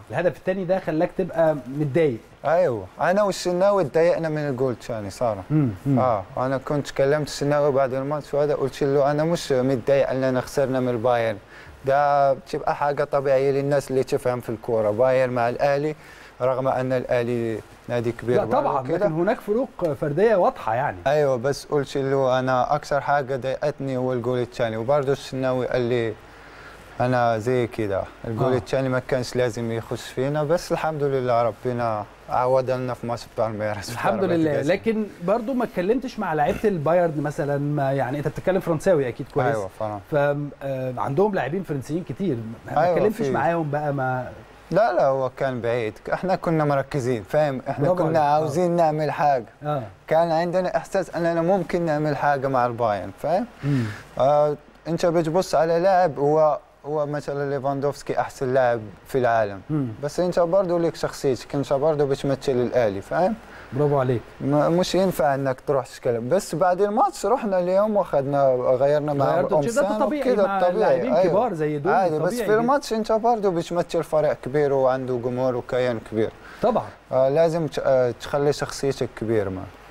الهدف الثاني ده خلاك تبقى متضايق ايوه انا والشناوي تضايقنا من الجول الثاني صراحه مم. اه انا كنت كلمت الشناوي بعد الماتش وهذا قلت له انا مش متضايق اننا خسرنا من البايرن ده بتبقى حاجه طبيعيه للناس اللي تفهم في الكوره بايرن مع الاهلي رغم ان الاهلي نادي كبير لا برضه طبعا كده. لكن هناك فروق فرديه واضحه يعني ايوه بس قلت له انا اكثر حاجه ضايقتني هو الجول الثاني وبرضه الشناوي قال لي انا زي كده الجول آه. الثاني ما كانش لازم يخش فينا بس الحمد لله ربنا عوض لنا في ماتش بالميراس الحمد لله لكن برضو ما اتكلمتش مع لعيبه البايرن مثلا ما يعني انت بتتكلم فرنساوي اكيد كويس ايوه فعلا فعندهم لاعبين فرنسيين كتير ما أيوة، اتكلمتش في. معاهم بقى ما لا لا هو كان بعيد احنا كنا مركزين فاهم احنا برافو كنا عليك. آه. عاوزين نعمل حاجه اه كان عندنا احساس اننا ممكن نعمل حاجه مع البايرن فاهم مم. آه انت بتبص على لاعب هو هو مثلا ليفاندوفسكي احسن لاعب في العالم مم. بس انت برضه ليك شخصيتك انت برضه بتمثل الاهلي فاهم برافو عليك ما- مش ينفع انك تروح تتكلم بس بعد الماتش رحنا اليوم واخذنا غيرنا مع غيرت الشيء ده قمصان طبيعي وكده مع طبيعي لاعبين أيوة. كبار زي دول عادي بس طبيعي في جدا. الماتش انت برضه بتمثل فريق كبير وعنده جمهور وكيان كبير طبعا آه لازم ت- آه تخلي شخصيتك كبير ما